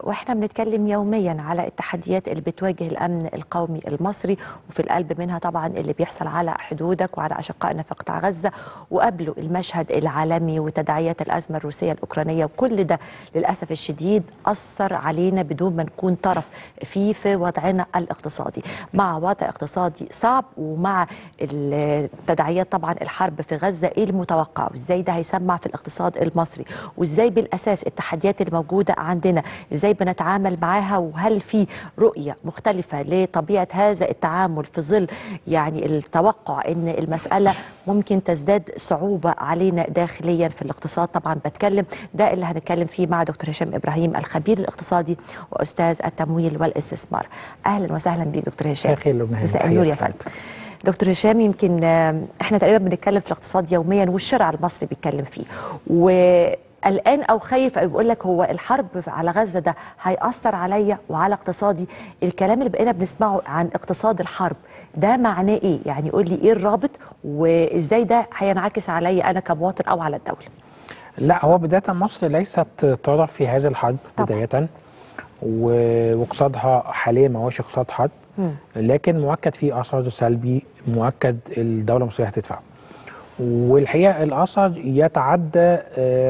واحنا بنتكلم يوميا على التحديات اللي بتواجه الامن القومي المصري وفي القلب منها طبعا اللي بيحصل على حدودك وعلى اشقائنا في قطاع غزه وقبله المشهد العالمي وتداعيات الازمه الروسيه الاوكرانيه وكل ده للاسف الشديد اثر علينا بدون ما نكون طرف فيه في وضعنا الاقتصادي مع وضع اقتصادي صعب ومع التداعيات طبعا الحرب في غزه ايه المتوقع وازاي ده هيسمع في الاقتصاد المصري وازاي بالاساس التحديات اللي موجوده عندنا ازاي بنتعامل معاها وهل في رؤيه مختلفه لطبيعه هذا التعامل في ظل يعني التوقع ان المساله ممكن تزداد صعوبه علينا داخليا في الاقتصاد طبعا بتكلم ده اللي هنتكلم فيه مع دكتور هشام ابراهيم الخبير الاقتصادي واستاذ التمويل والاستثمار اهلا وسهلا بيك دكتور هشام مساء النور يا فندم دكتور هشام يمكن احنا تقريبا بنتكلم في الاقتصاد يوميا والشارع المصري بيتكلم فيه وقلقان او خايف او بيقول لك هو الحرب على غزه ده هياثر عليا وعلى اقتصادي الكلام اللي بقينا بنسمعه عن اقتصاد الحرب ده معناه ايه يعني قول لي ايه الرابط وازاي ده هينعكس عليا انا كمواطن او على الدوله لا هو بدايه مصر ليست طرف في هذه الحرب بدايه واقتصادها حاليا ما هوش اقتصاد حرب لكن مؤكد في اثر سلبي مؤكد الدوله المصريه هتدفعه والحقيقه الاثر يتعدى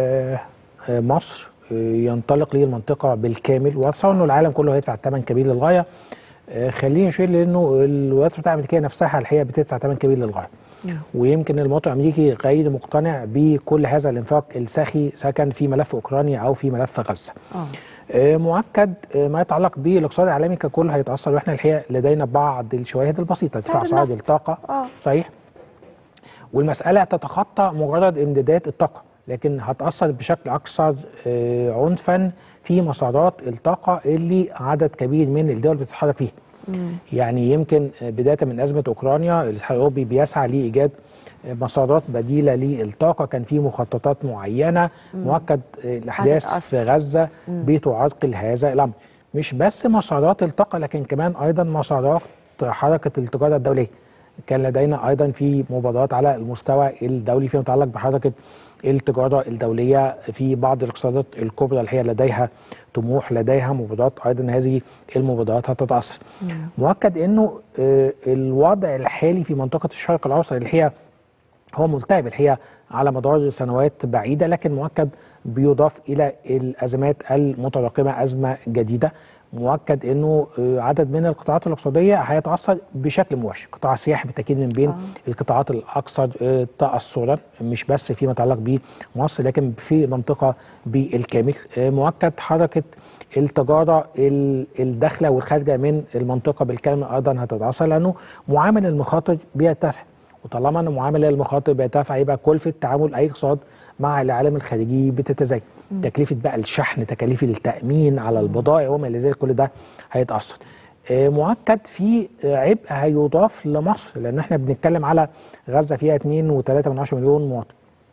مصر ينطلق للمنطقه بالكامل واتصور انه العالم كله هيدفع ثمن كبير للغايه خليني اشير لانه الولايات المتحده الامريكيه نفسها الحقيقه بتدفع ثمن كبير للغايه ويمكن المواطن الامريكي غير مقتنع بكل هذا الانفاق السخي سواء في ملف اوكرانيا او في ملف غزه. آه. مؤكد ما يتعلق بالاقتصاد العالمي ككل هيتاثر واحنا الحقيقه لدينا بعض الشواهد البسيطه ارتفاع اسعار الطاقه آه. صحيح والمساله تتخطى مجرد امدادات الطاقه لكن هتاثر بشكل اكثر آه عنفا في مسارات الطاقه اللي عدد كبير من الدول بتتحرك فيها. يعني يمكن بدايه من ازمه اوكرانيا الاتحاد الاوروبي بيسعى لايجاد مسارات بديله للطاقه كان في مخططات معينه مم. مؤكد الاحداث في غزه مم. بتعرقل هذا الامر مش بس مسارات الطاقه لكن كمان ايضا مسارات حركه التجاره الدوليه كان لدينا ايضا في مبادرات على المستوى الدولي فيما يتعلق بحركه التجاره الدوليه في بعض الاقتصادات الكبرى اللي هي لديها طموح لديها مبادرات ايضا هذه المبادرات هتتاثر. مؤكد انه الوضع الحالي في منطقه الشرق الاوسط اللي هي هو ملتهب الحقيقه على مدار سنوات بعيده لكن مؤكد بيضاف الى الازمات المتراكمه ازمه جديده مؤكد انه عدد من القطاعات الاقتصاديه هيتاثر بشكل مباشر، قطاع السياحه بالتاكيد من بين آه. القطاعات الاكثر تاثرا مش بس فيما يتعلق بمصر لكن في المنطقه بالكامل، مؤكد حركه التجاره الداخله والخارجه من المنطقه بالكامل ايضا هتتاثر لانه معامل المخاطر بيرتفع وطالما ان معامل المخاطر بيرتفع يبقى كلفه تعامل اي اقتصاد مع العالم الخارجي بتتزايد تكلفه بقى الشحن تكاليف التامين على البضائع وما الى ذلك كل ده هيتاثر آه مؤكد في عبء هيضاف لمصر لان احنا بنتكلم على غزه فيها 2.3 مليون مواطن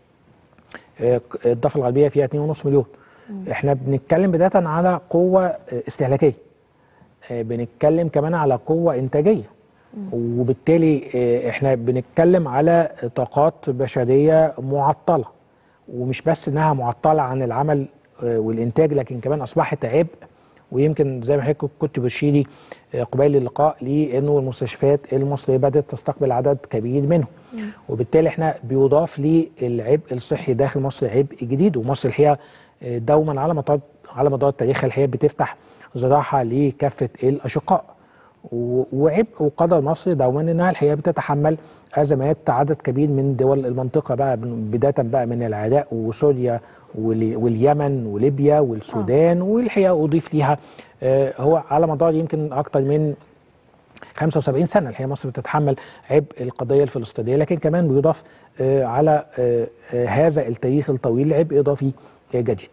آه الضفه الغربيه فيها 2.5 مليون مم. احنا بنتكلم بدايه على قوه استهلاكيه آه بنتكلم كمان على قوه انتاجيه وبالتالي احنا بنتكلم على طاقات بشريه معطله ومش بس انها معطله عن العمل والانتاج لكن كمان اصبحت عبء ويمكن زي ما حضرتك كنت بتشيري قبيل اللقاء لانه المستشفيات المصريه بدات تستقبل عدد كبير منهم وبالتالي احنا بيضاف للعبء الصحي داخل مصر عبء جديد ومصر الحقيقه دوما على مدار على مدار تاريخها الحقيقه بتفتح ذراعها لكافه الاشقاء وعبء وقدر مصر دوما انها الحقيقه بتتحمل ازمات عدد كبير من دول المنطقه بقى بدايه بقى من العراق وسوريا واليمن وليبيا والسودان آه. والحقيقه اضيف ليها آه هو على مدار يمكن اكثر من 75 سنه الحقيقه مصر بتتحمل عبء القضيه الفلسطينيه لكن كمان بيضاف آه على هذا التاريخ الطويل عبء اضافي جديد.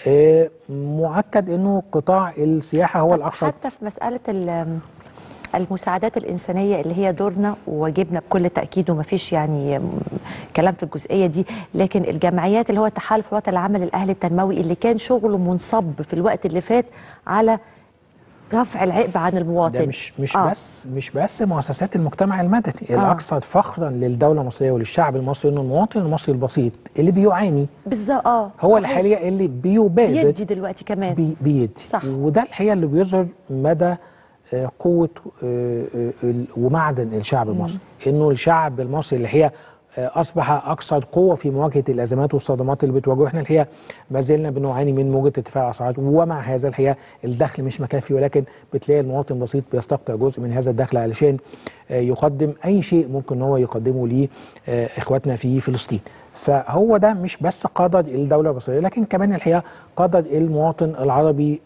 مؤكد انه قطاع السياحه هو الاكثر حتى في مساله المساعدات الإنسانية اللي هي دورنا وواجبنا بكل تأكيد وما فيش يعني كلام في الجزئية دي لكن الجمعيات اللي هو تحالف وطن العمل الأهلي التنموي اللي كان شغله منصب في الوقت اللي فات على رفع العبء عن المواطن ده مش مش آه. آه. بس مش بس مؤسسات المجتمع المدني آه. الاكثر فخرا للدوله المصريه وللشعب المصري انه المواطن المصري البسيط اللي بيعاني بالظبط اه هو صحيح. الحقيقه اللي بيبادر بيدي دلوقتي كمان بي بيدي صح. وده الحقيقه اللي بيظهر مدى آه، قوه آه، آه، ال- ومعدن الشعب المصري انه الشعب المصري اللي هي آه، اصبح اكثر قوه في مواجهه الازمات والصدمات اللي بتواجهه احنا الحقيقه ما زلنا بنعاني من موجه ارتفاع الاسعار ومع هذا الحقيقه الدخل مش مكافي ولكن بتلاقي المواطن البسيط بيستقطع جزء من هذا الدخل علشان آه، يقدم اي شيء ممكن ان هو يقدمه لاخواتنا في فلسطين فهو ده مش بس قدر الدوله المصريه لكن كمان الحقيقه قدر المواطن العربي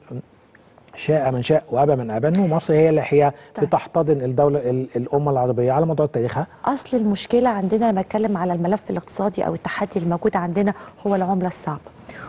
شاء من شاء وابى من ابى انه مصر هي اللي هي طيب. بتحتضن الدوله ال- الامه العربيه على مدار تاريخها اصل المشكله عندنا لما اتكلم على الملف الاقتصادي او التحدي الموجود عندنا هو العمله الصعبه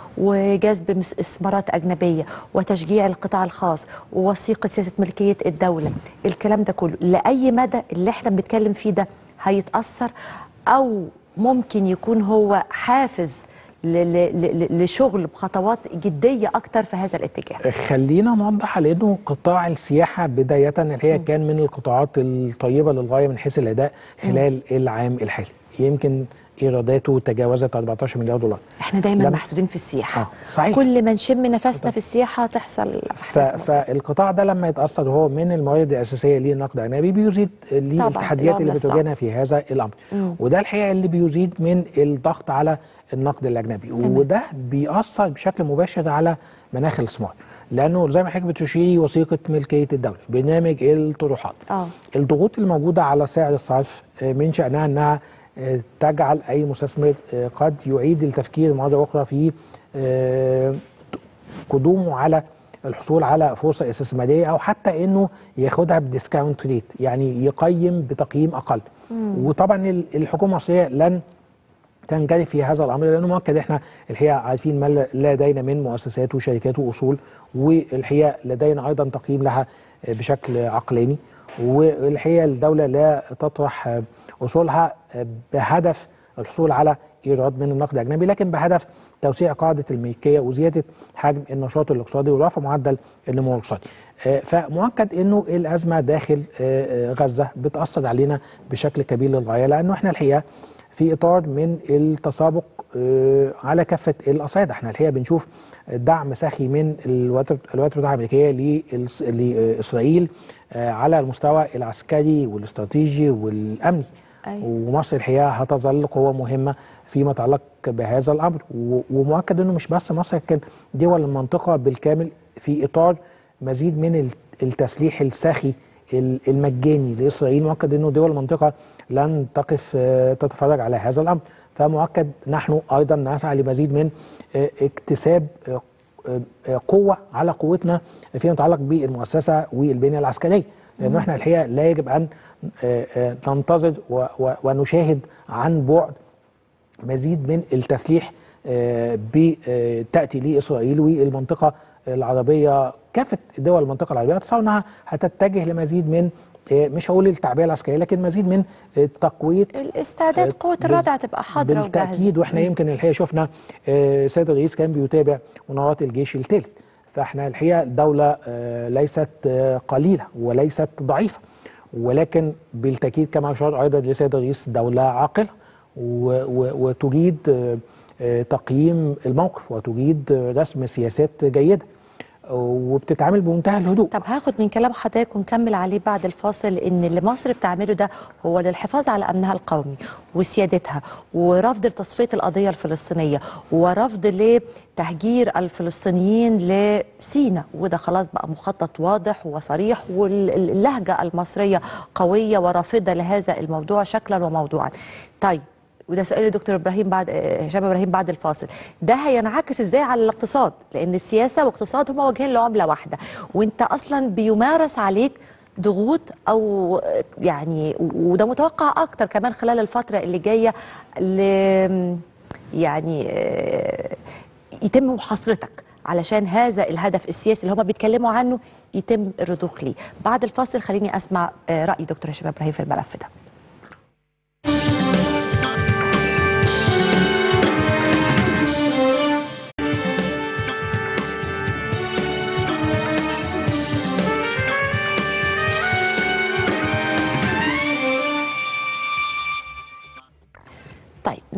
وجذب مس- استثمارات اجنبيه وتشجيع القطاع الخاص ووثيقه سياسه ملكيه الدوله الكلام ده كله لاي مدى اللي احنا بنتكلم فيه ده هيتاثر او ممكن يكون هو حافز ل- ل- ل- لشغل بخطوات جديه اكتر في هذا الاتجاه خلينا نوضح على انه قطاع السياحه بدايه اللي هي كان من القطاعات الطيبه للغايه من حيث الاداء خلال العام الحالي يمكن ايراداته تجاوزت 14 مليار دولار احنا دايما لما- محسودين في السياحه آه، صحيح. كل ما نشم نفسنا في السياحه تحصل ف... أحداث مؤسفة. فالقطاع ده لما يتاثر هو من الموارد الاساسيه للنقد الاجنبي بيزيد للتحديات العملة اللي الصعبة. بتواجهنا في هذا الامر وده الحقيقه اللي بيزيد من الضغط على النقد الاجنبي وده بيأثر بشكل مباشر على مناخ الاستثمار لانه زي ما حضرتك بتشيري وثيقه ملكيه الدوله برنامج الطروحات اه الضغوط الموجوده على سعر الصرف آه، من شانها انها آه، تجعل اي مستثمر آه، قد يعيد التفكير مره اخرى في آه، قدومه على الحصول على فرصه استثماريه او حتى انه ياخدها بديسكاونت ريت يعني يقيم بتقييم اقل وطبعا ال- الحكومه المصريه لن تنجرف في هذا الامر لانه مؤكد احنا الحقيقه عارفين ما لدينا من مؤسسات وشركات واصول والحقيقه لدينا ايضا تقييم لها بشكل عقلاني والحقيقه الدوله لا تطرح اصولها بهدف الحصول على ايراد من النقد الاجنبي لكن بهدف توسيع قاعده الملكيه وزياده حجم النشاط الاقتصادي ورفع معدل النمو الاقتصادي. آه، فمؤكد انه الازمه داخل آه، آه، غزه بتاثر علينا بشكل كبير للغايه لانه احنا الحقيقه في اطار من التسابق آه، على كافه الاصعده احنا الحقيقه بنشوف دعم سخي من الولايات الولايات المتحده الامريكيه للس- لاسرائيل آه، على المستوى العسكري والاستراتيجي والامني أيوة. ومصر الحقيقه هتظل قوه مهمه فيما يتعلق بهذا الامر و- ومؤكد انه مش بس مصر لكن دول المنطقه بالكامل في اطار مزيد من ال- التسليح السخي ال- المجاني لاسرائيل مؤكد انه دول المنطقه لن تقف آه، تتفرج على هذا الامر فمؤكد نحن ايضا نسعى لمزيد من آه، اكتساب آه، آه، قوه على قوتنا فيما يتعلق بالمؤسسه والبنيه العسكريه لانه احنا الحقيقه لا يجب ان آه، آه، ننتظر و- و- ونشاهد عن بعد مزيد من التسليح آه، ب- آه، تاتي لاسرائيل والمنطقه العربيه كافه دول المنطقه العربيه اتصور انها هتتجه لمزيد من آه، مش هقول التعبئه العسكريه لكن مزيد من آه، تقويه الاستعداد آه، قوه بال- الردع تبقى حاضره بالتاكيد وجاهزة. واحنا يمكن الحقيقه شفنا آه، سيد الرئيس كان بيتابع مناورات الجيش الثالث فاحنا الحقيقه دوله آه، ليست آه، قليله وليست ضعيفه ولكن بالتاكيد كما اشار ايضا لسيد الرئيس دوله عاقله و- و- وتجيد آه، آه، تقييم الموقف وتجيد آه، رسم سياسات جيده وبتتعامل بمنتهى الهدوء طب هاخد من كلام حضرتك ونكمل عليه بعد الفاصل ان اللي مصر بتعمله ده هو للحفاظ على امنها القومي وسيادتها ورفض تصفيه القضيه الفلسطينيه ورفض لتهجير الفلسطينيين لسينا وده خلاص بقى مخطط واضح وصريح واللهجه المصريه قويه ورافضه لهذا الموضوع شكلا وموضوعا. طيب وده سؤال لدكتور ابراهيم بعد آه، هشام ابراهيم بعد الفاصل ده هينعكس ازاي على الاقتصاد لان السياسه واقتصاد هما وجهين لعمله واحده وانت اصلا بيمارس عليك ضغوط او آه، يعني وده متوقع اكتر كمان خلال الفتره اللي جايه ل يعني آه، يتم محاصرتك علشان هذا الهدف السياسي اللي هما بيتكلموا عنه يتم الرضوخ ليه بعد الفاصل خليني اسمع آه، راي دكتور هشام ابراهيم في الملف ده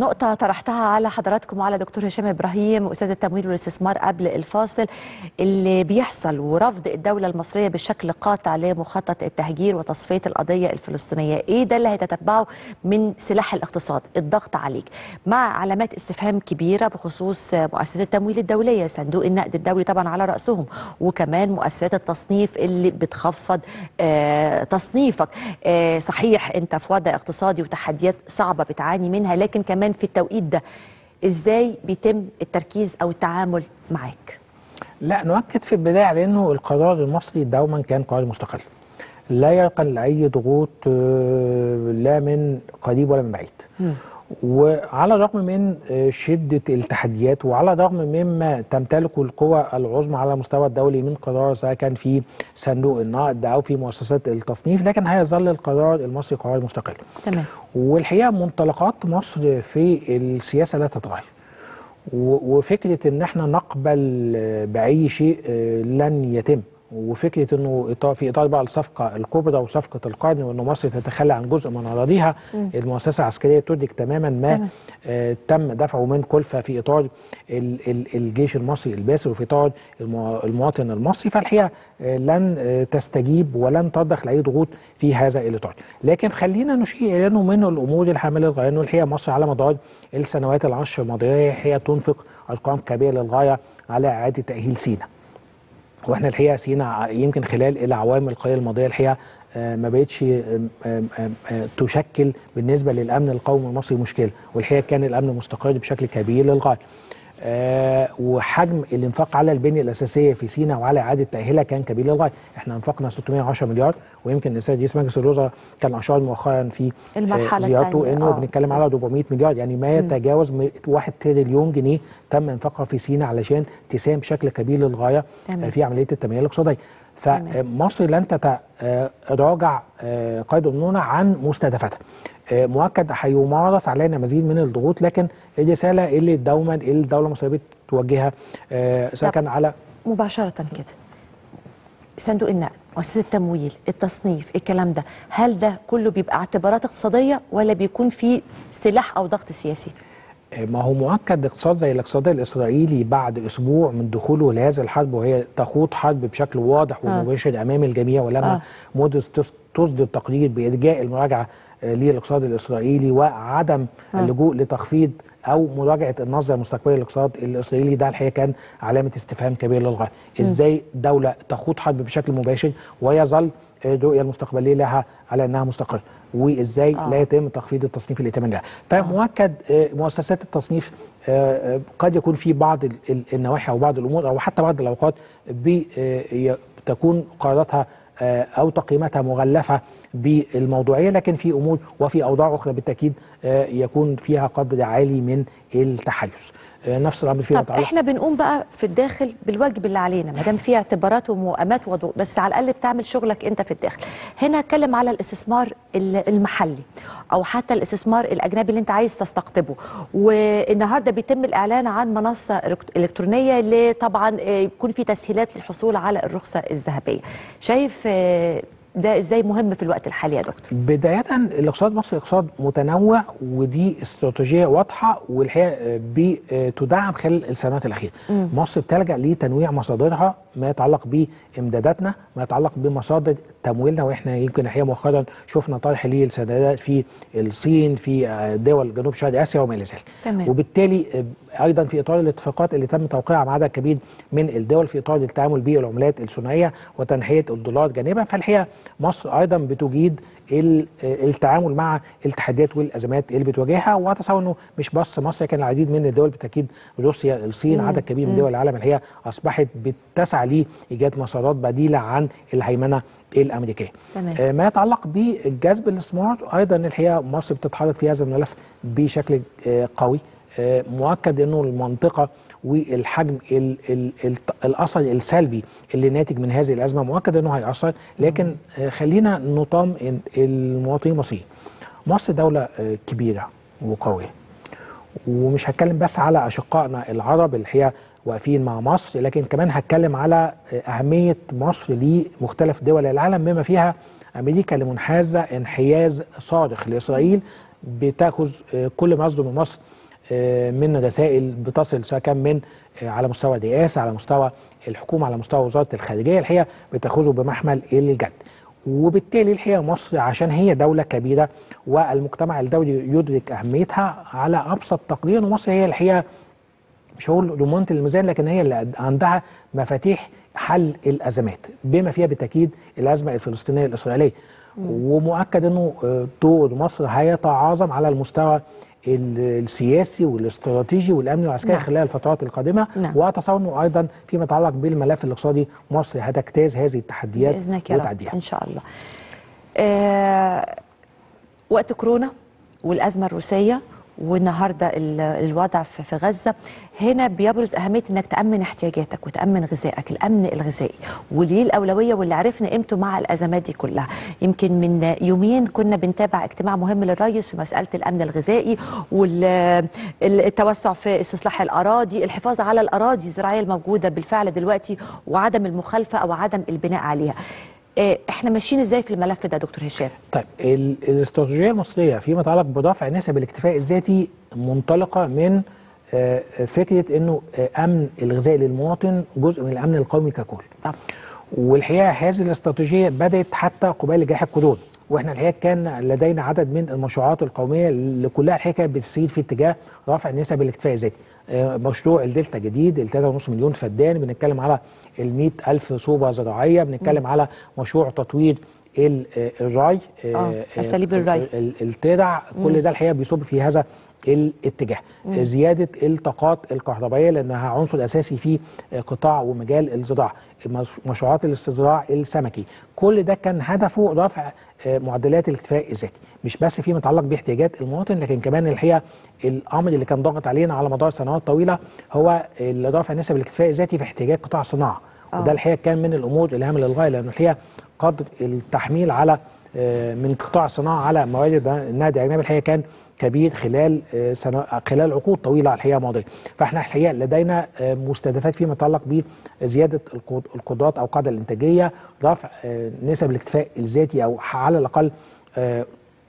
نقطة طرحتها على حضراتكم وعلى دكتور هشام إبراهيم أستاذ التمويل والاستثمار قبل الفاصل اللي بيحصل ورفض الدولة المصرية بشكل قاطع لمخطط التهجير وتصفية القضية الفلسطينية إيه ده اللي هيتتبعه من سلاح الاقتصاد الضغط عليك مع علامات استفهام كبيرة بخصوص مؤسسات التمويل الدولية صندوق النقد الدولي طبعا على رأسهم وكمان مؤسسات التصنيف اللي بتخفض آه تصنيفك آه صحيح أنت في وضع اقتصادي وتحديات صعبة بتعاني منها لكن كمان في التوقيت ده ازاي بيتم التركيز او التعامل معاك لا نؤكد في البدايه على انه القرار المصري دوما كان قرار مستقل لا يرقى لاي ضغوط آه، لا من قريب ولا من بعيد وعلى الرغم من آه، شدة التحديات وعلى الرغم مما تمتلكه القوى العظمى على المستوى الدولي من قرار سواء كان في صندوق النقد أو في مؤسسات التصنيف لكن هيظل القرار المصري قرار مستقل تمام والحقيقة منطلقات مصر في السياسة لا تتغير و- وفكرة ان احنا نقبل آه، بأي شيء آه، لن يتم وفكره انه إطار في اطار بقى الصفقه الكبرى وصفقه القرن وانه مصر تتخلى عن جزء من اراضيها المؤسسه العسكريه تدرك تماما ما تمام. آه تم دفعه من كلفه في اطار ال ال الجيش المصري الباسل وفي اطار المو- المواطن المصري فالحقيقه آه لن آه تستجيب ولن تضخ لاي ضغوط في هذا الاطار لكن خلينا نشير الى انه من الامور الحامله للغايه انه الحقيقه مصر على مدار السنوات العشر الماضيه هي تنفق ارقام كبيره للغايه على اعاده تاهيل سيناء واحنا الحقيقه سينا يمكن خلال الاعوام القليله الماضيه الحقيقه آه، ما بقتش آم، آم، آم، آه، تشكل بالنسبه للامن القومي المصري مشكله والحقيقه كان الامن مستقر بشكل كبير للغايه آه، وحجم الانفاق على البنيه الاساسيه في سينا وعلى اعاده تاهيلها كان كبير للغايه احنا انفقنا 610 مليار ويمكن السيد رئيس مجلس الوزراء كان اشار مؤخرا في آه، المرحلة زيارته التانية، انه آه. بنتكلم على 400 مليار يعني ما يتجاوز م- 1 تريليون جنيه تم انفاقها في سينا علشان تساهم بشكل كبير للغايه تمام. آه، في عمليه التنميه الاقتصاديه فمصر لن تتراجع آه، قيد النونة عن مستهدفاتها آه، مؤكد هيمارس علينا مزيد من الضغوط لكن الرساله اللي دوما الدوله المصريه بتوجهها آه، سواء طب. كان على مباشرة كده صندوق النقد مؤسسة التمويل التصنيف الكلام ده هل ده كله بيبقى اعتبارات اقتصادية ولا بيكون في سلاح أو ضغط سياسي ما هو مؤكد اقتصاد زي الاقتصاد الاسرائيلي بعد اسبوع من دخوله لهذه الحرب وهي تخوض حرب بشكل واضح ومباشر امام الجميع ولما آه. موديس تس- تصدر تقرير بارجاء المراجعه آه، للاقتصاد الاسرائيلي وعدم آه. اللجوء لتخفيض او مراجعه النظره المستقبليه للاقتصاد الاسرائيلي ده الحقيقه كان علامه استفهام كبير للغايه ازاي دوله تخوض حرب بشكل مباشر ويظل آه، الرؤيه المستقبليه لها على انها مستقره وازاي آه. لا يتم تخفيض التصنيف الائتماني لها فمؤكد آه، مؤسسات التصنيف آه، آه، قد يكون في بعض ال- ال- النواحي او بعض الامور او حتى بعض الاوقات بي- آه، ي- تكون قراراتها آه، او تقييماتها مغلفه بالموضوعيه لكن في امور وفي اوضاع اخرى بالتاكيد آه، يكون فيها قدر عالي من التحيز آه، نفس الامر فيما طب يتعلق احنا بنقوم بقى في الداخل بالواجب اللي علينا ما دام في اعتبارات وموائمات وضوء بس على الاقل بتعمل شغلك انت في الداخل هنا اتكلم على الاستثمار ال- المحلي او حتى الاستثمار الاجنبي اللي انت عايز تستقطبه والنهارده بيتم الاعلان عن منصه إلكت- الكترونيه اللي طبعا آه، يكون في تسهيلات للحصول على الرخصه الذهبيه شايف آه، ده ازاي مهم في الوقت الحالي يا دكتور بداية الاقتصاد المصري اقتصاد متنوع ودي استراتيجية واضحة والحقيقة بتدعم خلال السنوات الأخيرة. مصر بتلجأ لتنويع مصادرها ما يتعلق بإمداداتنا ما يتعلق بمصادر تمويلنا واحنا يمكن الحقيقة مؤخرا شفنا طرح للسندات في الصين في آه، دول جنوب شرق آسيا وما إلى ذلك. تمام. وبالتالي آه، ايضا في اطار الاتفاقات اللي تم توقيعها مع عدد كبير من الدول في اطار التعامل بالعملات الثنائيه وتنحيه الدولار جانبا فالحقيقه مصر ايضا بتجيد ال- التعامل مع التحديات والازمات اللي بتواجهها واتصور انه مش بس مصر كان العديد من الدول بالتاكيد روسيا الصين عدد كبير من دول العالم الحقيقه اصبحت بتسعى لايجاد مسارات بديله عن الهيمنه الامريكيه. تمام. آه، ما يتعلق بجذب الاستثمار ايضا الحقيقه مصر بتتحرك في هذا الملف بشكل آه، قوي آه، مؤكد انه المنطقه والحجم ال ال ال الاثر السلبي اللي ناتج من هذه الازمه مؤكد انه هيأثر لكن آه، خلينا نطمئن المواطنين المصريين. مصر دوله آه، كبيره وقويه ومش هتكلم بس على اشقائنا العرب اللي هي واقفين مع مصر لكن كمان هتكلم على اهميه مصر لمختلف دول العالم بما فيها امريكا اللي منحازه انحياز صارخ لاسرائيل بتاخذ آه، كل ما يصدر من مصر آه، من رسائل بتصل سواء كان من آه، على مستوى الرئاسه على مستوى الحكومه على مستوى وزاره الخارجيه الحقيقه بتاخذه بمحمل الجد وبالتالي الحقيقه مصر عشان هي دوله كبيره والمجتمع الدولي يدرك اهميتها على ابسط تقدير ومصر هي الحقيقه مش هقول ضمانه الميزان لكن هي اللي عندها مفاتيح حل الازمات بما فيها بالتاكيد الازمه الفلسطينيه الاسرائيليه ومؤكد انه آه، دور مصر هيتعاظم على المستوى ال- السياسي والاستراتيجي والامني والعسكري نعم. خلال الفترات القادمه نعم. واتصور انه ايضا فيما يتعلق بالملف الاقتصادي مصر هتجتاز هذه التحديات باذنك يا رب وتعديها ان شاء الله آه وقت كورونا والازمه الروسيه والنهارده ال- الوضع في في غزه هنا بيبرز اهميه انك تامن احتياجاتك وتامن غذائك الامن الغذائي وليه الاولويه واللي عرفنا قيمته مع الازمات دي كلها يمكن من يومين كنا بنتابع اجتماع مهم للرئيس في مساله الامن الغذائي والتوسع في استصلاح الاراضي الحفاظ على الاراضي الزراعيه الموجوده بالفعل دلوقتي وعدم المخالفه او عدم البناء عليها آه، احنا ماشيين ازاي في الملف ده دكتور هشام طيب ال- الاستراتيجيه المصريه فيما يتعلق برفع نسب الاكتفاء الذاتي منطلقه من آه، فكره انه آه، امن الغذاء للمواطن جزء من الامن القومي ككل طب والحقيقه هذه الاستراتيجيه بدات حتى قبيل جائحه كورونا واحنا الحقيقه كان لدينا عدد من المشروعات القوميه اللي كلها الحقيقه كانت بتسير في اتجاه رفع نسب الاكتفاء الذاتي آه، مشروع الدلتا جديد ال 3.5 مليون فدان بنتكلم على ال 100 الف صوبه زراعيه بنتكلم على مشروع تطوير ال- آه، الري آه، أساليب الري. ال- الترع كل ده الحقيقه بيصب في هذا الاتجاه زياده الطاقات الكهربائيه لانها عنصر اساسي في قطاع ومجال الزراعه مش- مشروعات الاستزراع السمكي كل ده كان هدفه رفع آه، معدلات الاكتفاء الذاتي مش بس فيما يتعلق باحتياجات المواطن لكن كمان الحقيقه الامر اللي كان ضاغط علينا على مدار سنوات طويله هو ال- رفع نسب الاكتفاء الذاتي في احتياجات قطاع الصناعه آه. وده الحقيقه كان من الامور الهامه للغايه لانه الحقيقه قدر التحميل على آه، من قطاع الصناعه على موارد النادي الاجنبي الحقيقه كان كبير خلال آه، سنة خلال عقود طويله الحقيقه ماضيه فاحنا الحقيقه لدينا آه، مستهدفات فيما يتعلق بزياده القد- القدرات او القاعده الانتاجيه رفع آه، نسب الاكتفاء الذاتي او على الاقل آه،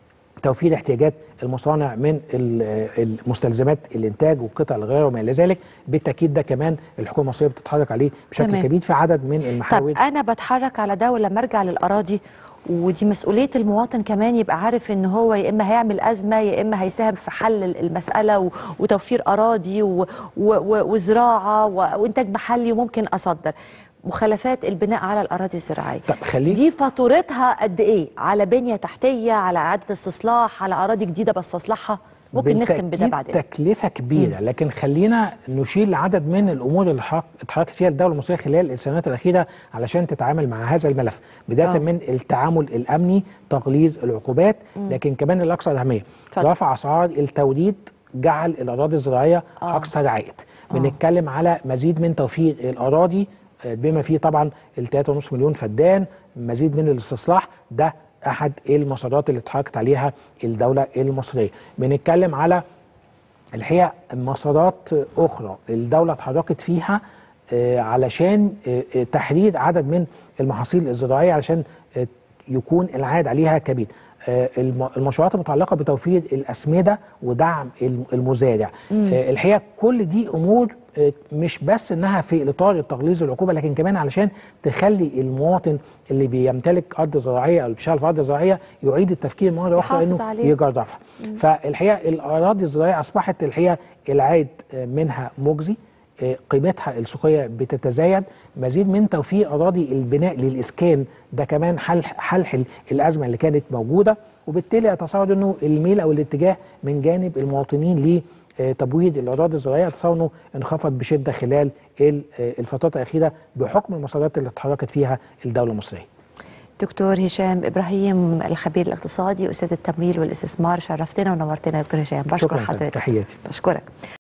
توفير احتياجات المصانع من ال- المستلزمات الانتاج والقطع الغيار وما الى ذلك بالتاكيد ده كمان الحكومه المصريه بتتحرك عليه بشكل تمام. كبير في عدد من طب المحاور انا بتحرك على ده ولما ارجع للاراضي ودي مسؤوليه المواطن كمان يبقى عارف ان هو يا اما هيعمل ازمه يا اما هيساهم في حل المساله و- وتوفير اراضي و- و- و- وزراعه و- وانتاج محلي وممكن اصدر مخالفات البناء على الاراضي الزراعيه طب خليك دي فاتورتها قد ايه على بنيه تحتيه على اعاده استصلاح على اراضي جديده بستصلحها ممكن نختم بده بالتأكيد بعد إذنك. تكلفه كبيره لكن خلينا نشيل عدد من الامور اللي حق- اتحركت فيها الدوله المصريه خلال السنوات الاخيره علشان تتعامل مع هذا الملف بدايه آه. من التعامل الامني تغليظ العقوبات لكن كمان الاكثر اهميه اتفضل. رفع اسعار التوريد جعل الاراضي الزراعيه آه. اكثر عائد بنتكلم على مزيد من توفير الاراضي آه، بما فيه طبعا ال 3.5 مليون فدان مزيد من الاستصلاح ده احد المسارات اللي اتحركت عليها الدوله المصريه بنتكلم على الحقيقه مسارات اخرى الدوله اتحركت فيها آه، علشان آه، آه، تحديد عدد من المحاصيل الزراعيه علشان آه، يكون العائد عليها كبير آه، الم- المشروعات المتعلقه بتوفير الاسمده ودعم الم- المزارع آه، الحقيقه كل دي امور آه، مش بس انها في اطار تغليظ العقوبه لكن كمان علشان تخلي المواطن اللي بيمتلك ارض زراعيه او اللي بيشتغل في ارض زراعيه يعيد التفكير مره اخرى يحافظ انه عليه. يجردفها فالحقيقه الاراضي الزراعيه اصبحت الحقيقه العائد آه، منها مجزي آه، قيمتها السوقيه بتتزايد مزيد من توفير اراضي البناء للاسكان ده كمان حل حل الازمه اللي كانت موجوده وبالتالي اتصور انه الميل او الاتجاه من جانب المواطنين لتبويض الاراضي الزراعيه اتصور انه انخفض بشده خلال ال- آه، الفترات الاخيره بحكم المسارات اللي اتحركت فيها الدوله المصريه دكتور هشام ابراهيم الخبير الاقتصادي استاذ التمويل والاستثمار شرفتنا ونورتنا يا دكتور هشام بشكر شكرا حضرتك تحياتي بشكرك